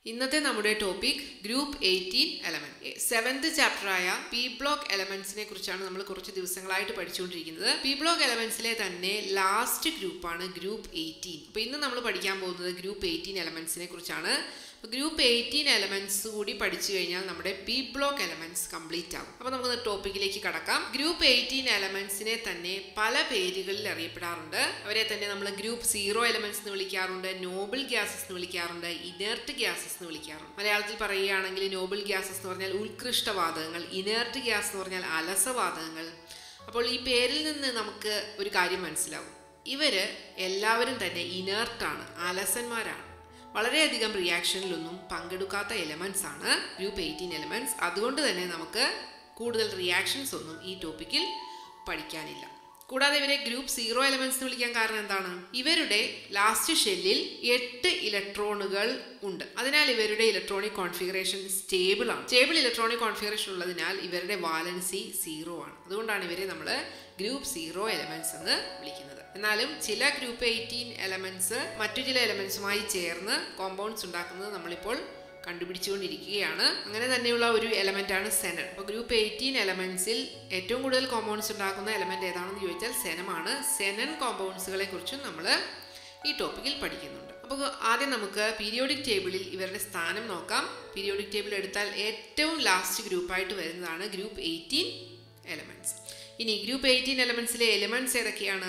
ഇന്നത്തെ നമ്മുടെ topic group eighteen element seventh ചാപ്റ്ററായ പി ബ്ലോക്ക് എലമെന്റ്സിനെ കുറിച്ചാണ് നമ്മൾ കുറച്ച് ദിവസങ്ങളായിട്ട് പഠിച്ചുകൊണ്ടിരിക്കുന്നത് പി ബ്ലോക്ക് എലമെന്റ്സിലെ തന്നെ ലാസ്റ്റ് ഗ്രൂപ്പാണ് ഗ്രൂപ്പ് എയ്റ്റീൻ അപ്പോൾ ഇന്ന് നമ്മൾ പഠിക്കാൻ പോകുന്നത് ഗ്രൂപ്പ് എയ്റ്റീൻ എലമെന്റ്സിനെ കുറിച്ചാണ് ഗ്രൂപ്പ് എയ്റ്റീൻ എലമെന്റ്സ് കൂടി പഠിച്ചു കഴിഞ്ഞാൽ നമ്മുടെ പി ബ്ലോക്ക് എലമെന്റ്സ് കംപ്ലീറ്റ് ആകും അപ്പോൾ നമുക്ക് ടോപ്പിക്കിലേക്ക് കടക്കാം ഗ്രൂപ്പ് എയ്റ്റീൻ എലമെന്റ്സിനെ തന്നെ പല പേരുകളിൽ അറിയപ്പെടാറുണ്ട് അവരെ തന്നെ നമ്മൾ ഗ്രൂപ്പ് സീറോ എലമെന്റ്സ് എന്ന് വിളിക്കാറുണ്ട് നോബിൾ ഗ്യാസസ് എന്ന് വിളിക്കാറുണ്ട് ഇനേർട്ട് ഗ്യാസസ് എന്ന് വിളിക്കാറുണ്ട് മലയാളത്തിൽ പറയുകയാണെങ്കിൽ നോബിൾ ഗ്യാസസ് എന്ന് പറഞ്ഞാൽ ഉത്കൃഷ്ടവാതകങ്ങൾ ഇനേർട്ട് ഗ്യാസ് എന്ന് പറഞ്ഞാൽ അലസവാതകങ്ങൾ അപ്പോൾ ഈ പേരിൽ നിന്ന് നമുക്ക് ഒരു കാര്യം മനസ്സിലാവും ഇവര് എല്ലാവരും തന്നെ ഇനേർട്ടാണ് അലസന്മാരാണ് വളരെയധികം റിയാക്ഷനിലൊന്നും പങ്കെടുക്കാത്ത എലമെന്റ്സ് ആണ് ഗ്രൂപ്പ് എയ്റ്റീൻ എലമെന്റ്സ് അതുകൊണ്ട് തന്നെ നമുക്ക് കൂടുതൽ റിയാക്ഷൻസ് ഒന്നും ഈ ടോപ്പിക്കിൽ പഠിക്കാനില്ല കൂടാതെ ഇവരെ ഗ്രൂപ്പ് സീറോ എലമെന്റ്സ് എന്ന് വിളിക്കാൻ കാരണം എന്താണ് ഇവരുടെ ലാസ്റ്റ് ഷെല്ലിൽ എട്ട് ഇലക്ട്രോണുകൾ ഉണ്ട് അതിനാൽ ഇവരുടെ ഇലക്ട്രോണിക് കോൺഫിഗറേഷൻ സ്റ്റേബിൾ ആണ് സ്റ്റേബിൾ ഇലക്ട്രോണിക് കോൺഫിഗറേഷൻ ഉള്ളതിനാൽ ഇവരുടെ വാലൻസി സീറോ ആണ് അതുകൊണ്ടാണ് ഇവരെ നമ്മൾ ഗ്രൂപ്പ് സീറോ എലമെന്റ്സ് എന്ന് വിളിക്കുന്നത് എന്നാലും ചില ഗ്രൂപ്പ് എയ്റ്റീൻ എലമെന്റ്സ് മറ്റു ചില എലമെന്റ്സുമായി ചേർന്ന് കോമ്പൗണ്ട്സ് ഉണ്ടാക്കുന്നത് നമ്മളിപ്പോൾ കണ്ടുപിടിച്ചുകൊണ്ടിരിക്കുകയാണ് അങ്ങനെ തന്നെയുള്ള ഒരു എലമെന്റ് ആണ് സെനൻ അപ്പോൾ ഗ്രൂപ്പ് എയ്റ്റീൻ എലമെന്റ്സിൽ ഏറ്റവും കൂടുതൽ കോമ്പൗണ്ട്സ് ഉണ്ടാക്കുന്ന എലമെന്റ് ഏതാണെന്ന് ചോദിച്ചാൽ സെനമാണ് സെനൻ കോമ്പൗണ്ട്സുകളെ കുറിച്ചും നമ്മൾ ഈ ടോപ്പിക്കിൽ പഠിക്കുന്നുണ്ട് അപ്പോൾ ആദ്യം നമുക്ക് പീരിയോഡിക് ടേബിളിൽ ഇവരുടെ സ്ഥാനം നോക്കാം പീരിയോഡിക് ടേബിൾ എടുത്താൽ ഏറ്റവും ലാസ്റ്റ് ഗ്രൂപ്പായിട്ട് വരുന്നതാണ് ഗ്രൂപ്പ് എയ്റ്റീൻ എലമെന്റ്സ് ഇനി ഗ്രൂപ്പ് എയ്റ്റീൻ എലമെന്റ്സിലെ എലമെന്റ്സ് ഏതൊക്കെയാണ്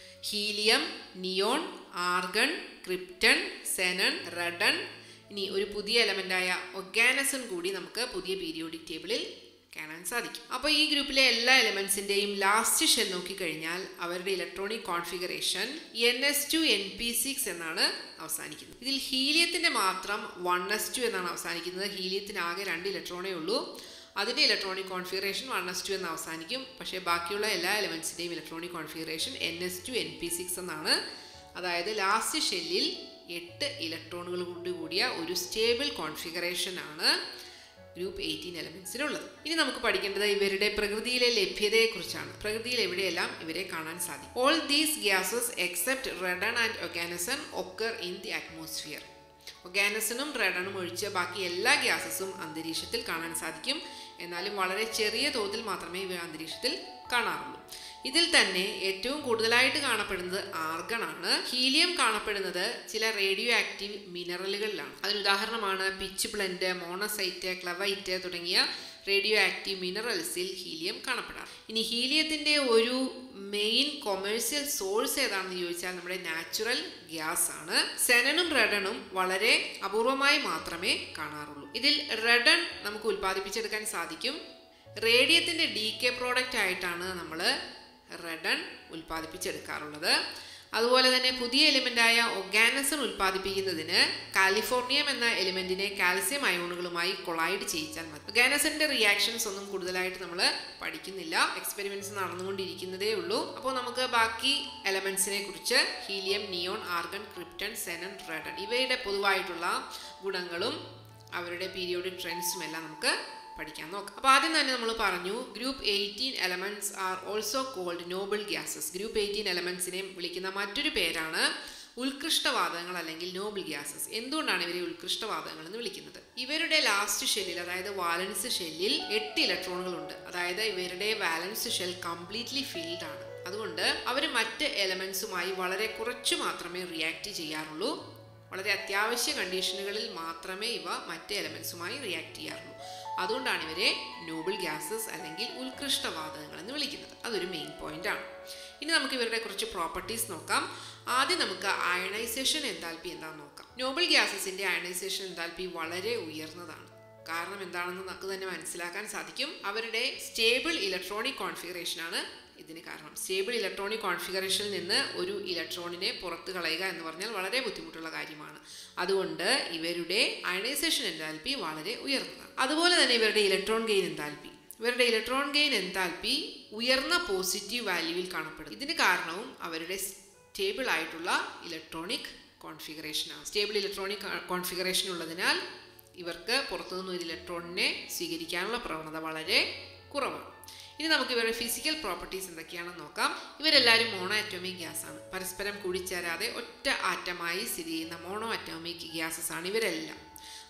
helium neon argon krypton xenon radon ഇനി ഒരു പുതിയ എലമെൻ്റായ ഒഗാനസൺ കൂടി നമുക്ക് പുതിയ പീരിയോഡിക് ടേബിളിൽ കാണാൻ സാധിക്കും അപ്പോൾ ഈ ഗ്രൂപ്പിലെ എല്ലാ എലമെൻസിൻ്റെയും ലാസ്റ്റ് ഷെൽ നോക്കിക്കഴിഞ്ഞാൽ അവരുടെ electronic configuration N S two N P six എന്നാണ് അവസാനിക്കുന്നത് ഇതിൽ ഹീലിയത്തിൻ്റെ മാത്രം വൺ എസ് ടു എന്നാണ് അവസാനിക്കുന്നത് ഹീലിയത്തിന് ആകെ രണ്ട് ഇലക്ട്രോണേ ഉള്ളൂ അതിൻ്റെ electronic configuration one S two എന്ന് അവസാനിക്കും പക്ഷേ ബാക്കിയുള്ള എല്ലാ എലമെൻസിൻ്റെയും electronic configuration N S two N P six എന്നാണ് അതായത് ലാസ്റ്റ് ഷെല്ലിൽ എട്ട് ഇലക്ട്രോണുകൾ കൊണ്ട് കൂടിയ ഒരു സ്റ്റേബിൾ കോൺഫിഗറേഷൻ ആണ് ഗ്രൂപ്പ് എയ്റ്റീൻ എലമെന്റ്സിനുള്ളത് ഇനി നമുക്ക് പഠിക്കേണ്ടത് ഇവരുടെ പ്രകൃതിയിലെ ലഭ്യതയെക്കുറിച്ചാണ് പ്രകൃതിയിൽ എവിടെയെല്ലാം ഇവരെ കാണാൻ സാധിക്കും all these gases except radon and oganesson occur in the atmosphere ഒഗാനസനും റെഡണും ഒഴിച്ച് ബാക്കി എല്ലാ ഗ്യാസസും അന്തരീക്ഷത്തിൽ കാണാൻ സാധിക്കും എന്നാലും വളരെ ചെറിയ തോതിൽ മാത്രമേ ഇവ അന്തരീക്ഷത്തിൽ കാണാറുള്ളൂ ഇതിൽ തന്നെ ഏറ്റവും കൂടുതലായിട്ട് കാണപ്പെടുന്നത് ആർഗൺ ആണ് ഹീലിയം കാണപ്പെടുന്നത് ചില റേഡിയോ ആക്റ്റീവ് മിനറലുകളിലാണ് അതിനുദാഹരണമാണ് പിച്ച് ബ്ലൻഡ് മോണസൈറ്റ് ക്ലവൈറ്റ് തുടങ്ങിയ റേഡിയോ ആക്റ്റീവ് മിനറൽസിൽ ഹീലിയം കാണപ്പെടാം ഇനി ഹീലിയത്തിന്റെ ഒരു മെയിൻ കൊമേഴ്സ്യൽ സോഴ്സ് ഏതാണെന്ന് ചോദിച്ചാൽ നമ്മുടെ നാച്ചുറൽ ഗ്യാസ് ആണ് സെനനും റെഡണും വളരെ അപൂർവമായി മാത്രമേ കാണാറുള്ളൂ ഇതിൽ റെഡൺ നമുക്ക് ഉൽപ്പാദിപ്പിച്ചെടുക്കാൻ സാധിക്കും റേഡിയത്തിന്റെ ഡി കെ പ്രോഡക്റ്റ് ആയിട്ടാണ് നമ്മൾ റെഡൺ ഉൽപ്പാദിപ്പിച്ചെടുക്കാറുള്ളത് അതുപോലെ തന്നെ പുതിയ എലിമെൻ്റായ ഒഗാനസൺ ഉൽപ്പാദിപ്പിക്കുന്നതിന് കാലിഫോർണിയം എന്ന എലിമെന്റിനെ കാൽസ്യം അയോണുകളുമായി കൊളൈഡ് ചെയ്യിച്ചാൽ മതി ഒഗാനസന്റെ റിയാക്ഷൻസ് ഒന്നും കൂടുതലായിട്ട് നമ്മൾ പഠിക്കുന്നില്ല എക്സ്പെരിമെന്റ്സ് നടന്നുകൊണ്ടിരിക്കുന്നതേ ഉള്ളൂ അപ്പോൾ നമുക്ക് ബാക്കി എലമെന്റ്സിനെ കുറിച്ച് helium neon argon krypton xenon radon ഇവയുടെ പൊതുവായിട്ടുള്ള ഗുണങ്ങളും അവരുടെ പീരിയോഡിക് ട്രെൻഡ്സും എല്ലാം നമുക്ക് പഠിക്കാൻ നോക്കാം അപ്പോൾ ആദ്യം തന്നെ നമ്മൾ പറഞ്ഞു group eighteen elements are also called noble gases group eighteen എലമെന്റ്സിനെ വിളിക്കുന്ന മറ്റൊരു പേരാണ് ഉത്കൃഷ്ടവാദങ്ങൾ അല്ലെങ്കിൽ നോബിൾ ഗ്യാസസ് എന്തുകൊണ്ടാണ് ഇവരെ ഉത്കൃഷ്ടവാദങ്ങൾ എന്ന് വിളിക്കുന്നത് ഇവരുടെ ലാസ്റ്റ് ഷെല്ലിൽ അതായത് വാലൻസ് ഷെല്ലിൽ എട്ട് ഇലക്ട്രോണുകൾ ഉണ്ട് അതായത് ഇവരുടെ വാലൻസ് ഷെൽ കംപ്ലീറ്റ്ലി ഫിൽഡ് ആണ് അതുകൊണ്ട് അവർ മറ്റ് എലമെന്റ്സുമായി വളരെ കുറച്ച് മാത്രമേ റിയാക്ട് ചെയ്യാറുള്ളൂ വളരെ അത്യാവശ്യ കണ്ടീഷനുകളിൽ മാത്രമേ ഇവ മറ്റ് എലമെന്റ്സുമായി റിയാക്ട് ചെയ്യാറുള്ളൂ അതുകൊണ്ടാണ് ഇവരെ നോബിൾ ഗ്യാസസ് അല്ലെങ്കിൽ ഉത്കൃഷ്ടവാതകങ്ങൾ എന്ന് വിളിക്കുന്നത് അതൊരു മെയിൻ പോയിന്റ് ആണ് ഇനി നമുക്ക് ഇവരുടെ കുറച്ച് പ്രോപ്പർട്ടീസ് നോക്കാം ആദ്യം നമുക്ക് അയണൈസേഷൻ എൻതാൽപ്പി എന്താണെന്ന് നോക്കാം നോബിൾ ഗ്യാസസിന്റെ അയണൈസേഷൻ എൻതാൽപ്പി വളരെ ഉയർന്നതാണ് കാരണം എന്താണെന്ന് നമുക്ക് തന്നെ മനസ്സിലാക്കാൻ സാധിക്കും അവരുടെ സ്റ്റേബിൾ ഇലക്ട്രോണിക് കോൺഫിഗറേഷൻ ആണ് ഇതിന് കാരണം സ്റ്റേബിൾ ഇലക്ട്രോണിക് കോൺഫിഗറേഷനിൽ നിന്ന് ഒരു ഇലക്ട്രോണിനെ പുറത്ത് കളയുക എന്ന് പറഞ്ഞാൽ വളരെ ബുദ്ധിമുട്ടുള്ള കാര്യമാണ് അതുകൊണ്ട് ഇവരുടെ അയണൈസേഷൻ എൻതാൽപ്പി വളരെ ഉയർന്നതാണ് അതുപോലെ തന്നെ ഇവരുടെ ഇലക്ട്രോൺ ഗെയിൻ എൻതാൽപ്പി ഇവരുടെ ഇലക്ട്രോൺ ഗെയിൻ എൻതാൽപ്പി ഉയർന്ന പോസിറ്റീവ് വാല്യൂവിൽ കാണപ്പെടും ഇതിന് കാരണവും അവരുടെ സ്റ്റേബിൾ ആയിട്ടുള്ള ഇലക്ട്രോണിക് കോൺഫിഗറേഷനാണ് സ്റ്റേബിൾ ഇലക്ട്രോണിക് കോൺഫിഗറേഷൻ ഉള്ളതിനാൽ ഇവർക്ക് പുറത്തുനിന്ന് ഒരു ഇലക്ട്രോണിനെ സ്വീകരിക്കാനുള്ള പ്രവണത വളരെ കുറവാണ് ഇനി നമുക്ക് ഇവരുടെ ഫിസിക്കൽ പ്രോപ്പർട്ടീസ് എന്തൊക്കെയാണെന്ന് നോക്കാം ഇവരെല്ലാവരും മോണോ അറ്റോമിക് ഗ്യാസ് ആണ് പരസ്പരം കൂടിച്ചേരാതെ ഒറ്റ ആറ്റമായി സ്ഥിതി ചെയ്യുന്ന മോണോ അറ്റോമിക് ഗ്യാസസ് ആണ് ഇവരെല്ലാം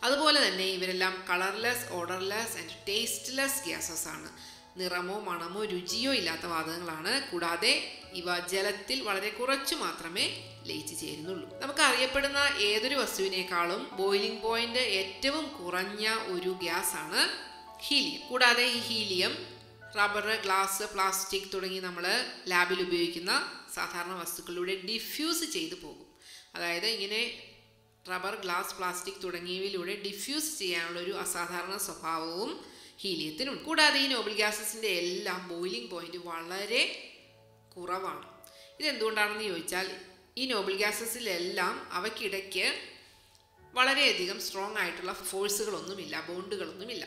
അതുപോലെ തന്നെ ഇവരെല്ലാം colourless odourless and tasteless gases ആണ് നിറമോ മണമോ രുചിയോ ഇല്ലാത്ത വാതകങ്ങളാണ് കൂടാതെ ഇവ ജലത്തിൽ വളരെ കുറച്ചു മാത്രമേ ലയിച്ചു ചേരുന്നുള്ളൂ നമുക്ക് അറിയപ്പെടുന്ന ഏതൊരു വസ്തുവിനേക്കാളും ബോയിലിംഗ് പോയിന്റ് ഏറ്റവും കുറഞ്ഞ ഒരു ഗ്യാസ് ആണ് ഹീലിയം കൂടാതെ ഈ ഹീലിയം റബ്ബർ ഗ്ലാസ് പ്ലാസ്റ്റിക് തുടങ്ങി നമ്മൾ ലാബിൽ ഉപയോഗിക്കുന്ന സാധാരണ വസ്തുക്കളിലൂടെ ഡിഫ്യൂസ് ചെയ്തു പോകും അതായത് ഇങ്ങനെ റബ്ബർ ഗ്ലാസ് പ്ലാസ്റ്റിക് തുടങ്ങിയവയിലൂടെ ഡിഫ്യൂസ് ചെയ്യാനുള്ള ഒരു അസാധാരണ സ്വഭാവവും ഹീലിയത്തിനുണ്ട് കൂടാതെ ഈ നോബിൾ ഗ്യാസസിൻ്റെ എല്ലാം ബോയിലിംഗ് പോയിന്റ് വളരെ കുറവാണ് ഇതെന്തുകൊണ്ടാണെന്ന് ചോദിച്ചാൽ ഈ നോബിൾ ഗ്യാസസിലെല്ലാം അവയ്ക്കിടയ്ക്ക് വളരെയധികം സ്ട്രോങ് ആയിട്ടുള്ള ഫോഴ്സുകളൊന്നുമില്ല ബോണ്ടുകളൊന്നുമില്ല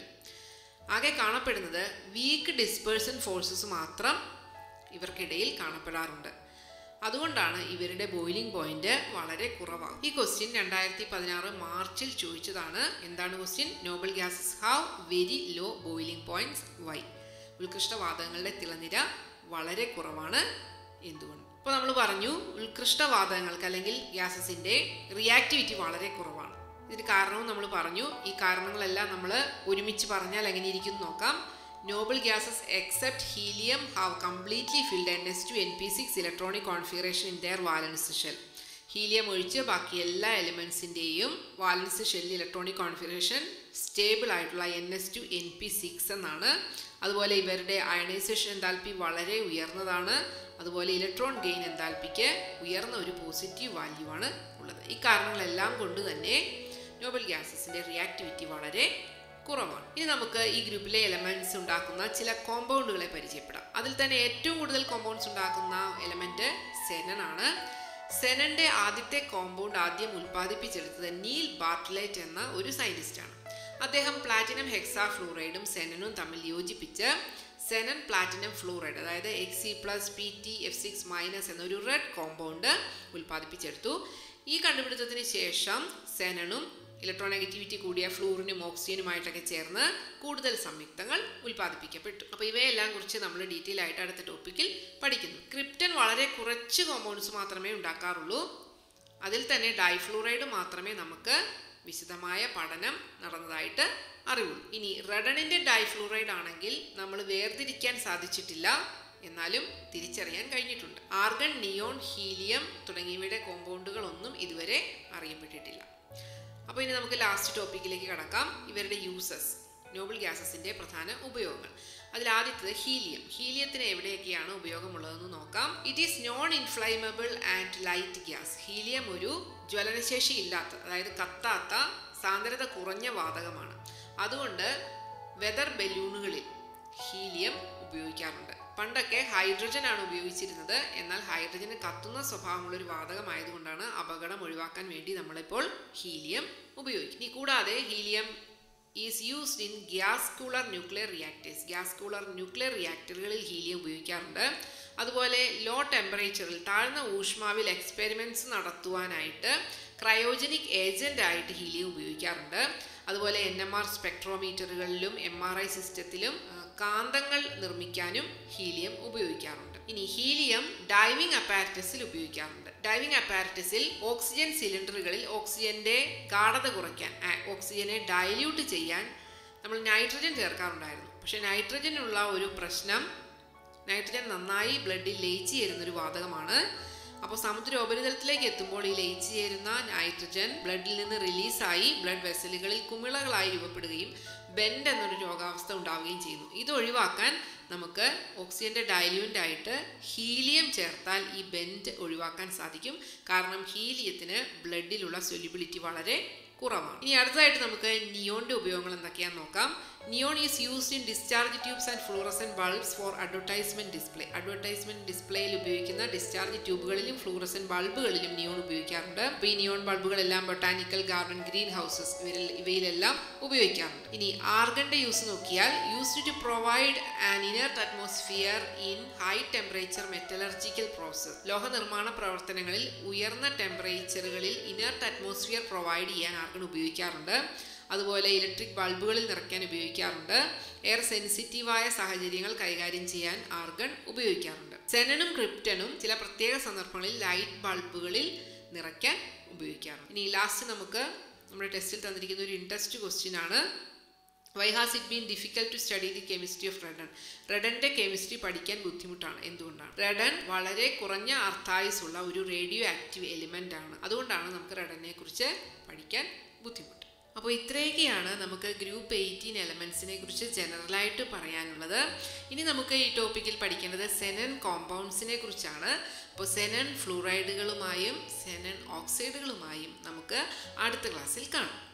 ആകെ കാണപ്പെടുന്നത് വീക്ക് ഡിസ്പേഴ്സൺ ഫോഴ്സസ് മാത്രം ഇവർക്കിടയിൽ കാണപ്പെടാറുണ്ട് അതുകൊണ്ടാണ് ഇവരുടെ ബോയിലിംഗ് പോയിന്റ് വളരെ കുറവാണ് ഈ ക്വസ്റ്റ്യൻ രണ്ടായിരത്തി പതിനാറ് മാർച്ചിൽ ചോദിച്ചതാണ് എന്താണ് question noble gases have very low boiling points why ഉത്കൃഷ്ടവാതകങ്ങളുടെ തിളനിര വളരെ കുറവാണ് എന്തുകൊണ്ട് ഇപ്പോൾ നമ്മൾ പറഞ്ഞു ഉത്കൃഷ്ടവാതകങ്ങൾക്ക് അല്ലെങ്കിൽ ഗ്യാസസിന്റെ റിയാക്ടിവിറ്റി വളരെ കുറവാണ് ഇതിന് കാരണവും നമ്മൾ പറഞ്ഞു ഈ കാരണങ്ങളെല്ലാം നമ്മൾ ഒരുമിച്ച് പറഞ്ഞാൽ എങ്ങനെ ഇരിക്കും നോക്കാം noble gases except helium have completely filled N S two N P six electronic configuration in their valence shell helium ഒഴിച്ച് ബാക്കി എല്ലാ എലിമെൻസിൻ്റെയും വാലൻസ് ഷെല്ലിൽ ഇലക്ട്രോണിക് കോൺഫിഗറേഷൻ സ്റ്റേബിൾ ആയിട്ടുള്ള N S two N P six എന്നാണ് അതുപോലെ ഇവരുടെ അയണൈസേഷൻ എന്താൽപ്പി വളരെ ഉയർന്നതാണ് അതുപോലെ ഇലക്ട്രോൺ ഗെയിൻ എന്താൽപ്പിക്ക് ഉയർന്ന ഒരു പോസിറ്റീവ് വാല്യൂ ആണ് ഉള്ളത് ഈ കാരണങ്ങളെല്ലാം കൊണ്ട് തന്നെ നോബൽ ഗ്യാസസിൻ്റെ റിയാക്ടിവിറ്റി വളരെ കുറവാണ് ഇനി നമുക്ക് ഈ ഗ്രൂപ്പിലെ എലമെന്റ്സ് ഉണ്ടാക്കുന്ന ചില കോമ്പൗണ്ടുകളെ പരിചയപ്പെടാം അതിൽ തന്നെ ഏറ്റവും കൂടുതൽ കോമ്പൗണ്ട്സ് ഉണ്ടാക്കുന്ന എലമെന്റ് സെനൻ ആണ് സെനന്റെ ആദ്യത്തെ കോമ്പൗണ്ട് ആദ്യം ഉൽപ്പാദിപ്പിച്ചെടുത്തത് നീൽ ബാർട്ട്ലൈറ്റ് എന്ന ഒരു സയന്റിസ്റ്റാണ് അദ്ദേഹം പ്ലാറ്റിനം ഹെക്സാ ഫ്ലൂറൈഡും സെനനും തമ്മിൽ യോജിപ്പിച്ച് സെനൻ പ്ലാറ്റിനം ഫ്ലൂറൈഡ് അതായത് X C plus P T F six minus എന്നൊരു റെഡ് കോമ്പൗണ്ട് ഉൽപ്പാദിപ്പിച്ചെടുത്തു ഈ കണ്ടുപിടുത്തത്തിന് ശേഷം സെനനും ഇലക്ട്രോനെഗറ്റിവിറ്റി കൂടിയ ഫ്ലൂറിനും ഓക്സിജനുമായിട്ടൊക്കെ ചേർന്ന് കൂടുതൽ സംയുക്തങ്ങൾ ഉൽപ്പാദിപ്പിക്കപ്പെട്ടു അപ്പോൾ ഇവയെല്ലാം കുറിച്ച് നമ്മൾ ഡീറ്റെയിൽ ആയിട്ട് അടുത്ത ടോപ്പിക്കിൽ പഠിക്കുന്നു ക്രിപ്റ്റൻ വളരെ കുറച്ച് കോമ്പൗണ്ട്സ് മാത്രമേ ഉണ്ടാക്കാറുള്ളൂ അതിൽ തന്നെ ഡൈഫ്ലൂറൈഡ് മാത്രമേ നമുക്ക് വിശദമായ പഠനം നടന്നതായിട്ട് അറിവുള്ളൂ ഇനി റെഡണിൻ്റെ ഡൈഫ്ലൂറൈഡ് ആണെങ്കിൽ നമ്മൾ വേർതിരിക്കാൻ സാധിച്ചിട്ടില്ല എന്നാലും തിരിച്ചറിയാൻ കഴിഞ്ഞിട്ടുണ്ട് ആർഗൺ നിയോൺ ഹീലിയം തുടങ്ങിയവയുടെ കോമ്പൗണ്ടുകളൊന്നും ഇതുവരെ അറിയപ്പെട്ടിട്ടില്ല അപ്പോൾ ഇനി നമുക്ക് ലാസ്റ്റ് ടോപ്പിക്കിലേക്ക് കടക്കാം ഇവരുടെ യൂസസ് നോബിൾ ഗ്യാസസിൻ്റെ പ്രധാന ഉപയോഗങ്ങൾ അതിൽ ആദ്യത്തത് ഹീലിയം ഹീലിയത്തിന് എവിടെയൊക്കെയാണ് ഉപയോഗമുള്ളതെന്ന് നോക്കാം it is non inflammable and light gas helium ഒരു ജ്വലനശേഷി ഇല്ലാത്ത അതായത് കത്താത്ത സാന്ദ്രത കുറഞ്ഞ വാതകമാണ് അതുകൊണ്ട് വെതർ ബലൂണുകളിൽ ഹീലിയം ഉപയോഗിക്കാറുണ്ട് പണ്ടൊക്കെ ഹൈഡ്രജൻ ആണ് ഉപയോഗിച്ചിരുന്നത് എന്നാൽ ഹൈഡ്രജന് കത്തുന്ന സ്വഭാവമുള്ള ഒരു വാതകമായതുകൊണ്ടാണ് അപകടം ഒഴിവാക്കാൻ വേണ്ടി നമ്മളിപ്പോൾ ഹീലിയം ഉപയോഗിക്കും ഇനി കൂടാതെ helium is used in gas cooler nuclear reactors gas cooler nuclear റിയാക്ടറുകളിൽ ഹീലിയം ഉപയോഗിക്കാറുണ്ട് അതുപോലെ ലോ ടെമ്പറേച്ചറിൽ താഴ്ന്ന ഊഷ്മാവിൽ എക്സ്പെരിമെൻറ്റ്സ് നടത്തുവാനായിട്ട് ക്രയോജനിക് ഏജൻ്റ് ആയിട്ട് ഹീലിയം ഉപയോഗിക്കാറുണ്ട് അതുപോലെ എൻ എം ആർ സ്പെക്ട്രോമീറ്ററുകളിലും എം ആർ ഐ സിസ്റ്റത്തിലും കാന്തങ്ങൾ നിർമ്മിക്കാനും ഹീലിയം ഉപയോഗിക്കാറുണ്ട് ഇനി ഹീലിയം ഡൈവിംഗ് അപ്പാരറ്റസിൽ ഉപയോഗിക്കാറുണ്ട് ഡൈവിംഗ് അപ്പാരറ്റസിൽ ഓക്സിജൻ സിലിണ്ടറുകളിൽ ഓക്സിജന്റെ ഗാഠത കുറയ്ക്കാൻ ഓക്സിജനെ ഡൈല്യൂട്ട് ചെയ്യാൻ നമ്മൾ നൈട്രജൻ ചേർക്കാറുണ്ടായിരുന്നു പക്ഷേ നൈട്രജനുള്ള ഒരു പ്രശ്നം നൈട്രജൻ നന്നായി ബ്ലഡിൽ ലയിച്ചു ചേരുന്നൊരു വാതകമാണ് അപ്പോൾ സമുദ്ര ഉപരിതലത്തിലേക്ക് എത്തുമ്പോൾ ഈ ലയിച്ചു ചേരുന്ന നൈട്രജൻ ബ്ലഡിൽ നിന്ന് റിലീസായി ബ്ലഡ് വെസലുകളിൽ കുമിളകളായി രൂപപ്പെടുകയും ബെൻഡ് എന്നൊരു രോഗാവസ്ഥ ഉണ്ടാവുകയും ചെയ്യുന്നു ഇത് ഒഴിവാക്കാൻ നമുക്ക് ഓക്സിജന്റെ ഡയല്യൂൻ്റ് ആയിട്ട് ഹീലിയം ചേർത്താൽ ഈ ബെൻഡ് ഒഴിവാക്കാൻ സാധിക്കും കാരണം ഹീലിയത്തിന് ബ്ലഡിലുള്ള സൊല്യൂബിലിറ്റി വളരെ കുറവാണ് ഇനി അടുത്തതായിട്ട് നമുക്ക് നിയോണിന്റെ ഉപയോഗങ്ങൾ എന്തൊക്കെയാണെന്ന് നോക്കാം neon is used in discharge tubes and fluorescent bulbs for advertisement display advertisement ഡിസ്പ്ലേയിൽ ഉപയോഗിക്കുന്ന ഡിസ്ചാർജ് ട്യൂബുകളിലും ഫ്ലൂറസൻ ബൾബുകളിലും നിയോൺ ഉപയോഗിക്കാറുണ്ട് അപ്പോൾ ഈ നിയോൺ ബൾബുകളെല്ലാം ബൊട്ടാനിക്കൽ ഗാർഡൻ ഗ്രീൻ ഹൗസസ് ഇവരിൽ ഇവയിലെല്ലാം ഉപയോഗിക്കാറുണ്ട് ഇനി ആർഗന്റെ യൂസ് നോക്കിയാൽ used to provide an inert atmosphere in high temperature metallurgical process ലോഹ നിർമ്മാണ പ്രവർത്തനങ്ങളിൽ ഉയർന്ന ടെമ്പറേച്ചറുകളിൽ ഇനർട്ട് അറ്റ്മോസ്ഫിയർ പ്രൊവൈഡ് ചെയ്യാൻ ആർഗൺ ഉപയോഗിക്കാറുണ്ട് അതുപോലെ ഇലക്ട്രിക് ബൾബുകളിൽ നിറയ്ക്കാൻ ഉപയോഗിക്കാറുണ്ട് എയർ സെൻസിറ്റീവായ സാഹചര്യങ്ങൾ കൈകാര്യം ചെയ്യാൻ ആർഗൺ ഉപയോഗിക്കാറുണ്ട് സെനനും ക്രിപ്റ്റനും ചില പ്രത്യേക സന്ദർഭങ്ങളിൽ ലൈറ്റ് ബൾബുകളിൽ നിറയ്ക്കാൻ ഉപയോഗിക്കാറുണ്ട് ഇനി ലാസ്റ്റ് നമുക്ക് നമ്മുടെ ടെസ്റ്റിൽ തന്നിരിക്കുന്ന ഒരു ഇൻട്രസ്റ്റ് ക്വസ്റ്റ്യൻ ആണ് why has it been difficult to study the chemistry of radon റെഡന്റെ കെമിസ്ട്രി പഠിക്കാൻ ബുദ്ധിമുട്ടാണ് എന്തുകൊണ്ടാണ് റെഡൻ വളരെ കുറഞ്ഞ അർത്ഥായുസുള്ള ഒരു റേഡിയോ ആക്റ്റീവ് എലിമെന്റ് ആണ് അതുകൊണ്ടാണ് നമുക്ക് റെഡനെ കുറിച്ച് പഠിക്കാൻ ബുദ്ധിമുട്ട് അപ്പോൾ ഇത്രയൊക്കെയാണ് നമുക്ക് ഗ്രൂപ്പ് എയ്റ്റീൻ എലമെൻസിനെ കുറിച്ച് ജനറലായിട്ട് പറയാനുള്ളത് ഇനി നമുക്ക് ഈ ടോപ്പിക്കിൽ പഠിക്കേണ്ടത് സെനൻ കോമ്പൗണ്ട്സിനെ കുറിച്ചാണ് അപ്പോൾ സെനൻ ഫ്ലൂറൈഡുകളുമായും സെനൻ ഓക്സൈഡുകളുമായും നമുക്ക് അടുത്ത ക്ലാസ്സിൽ കാണാം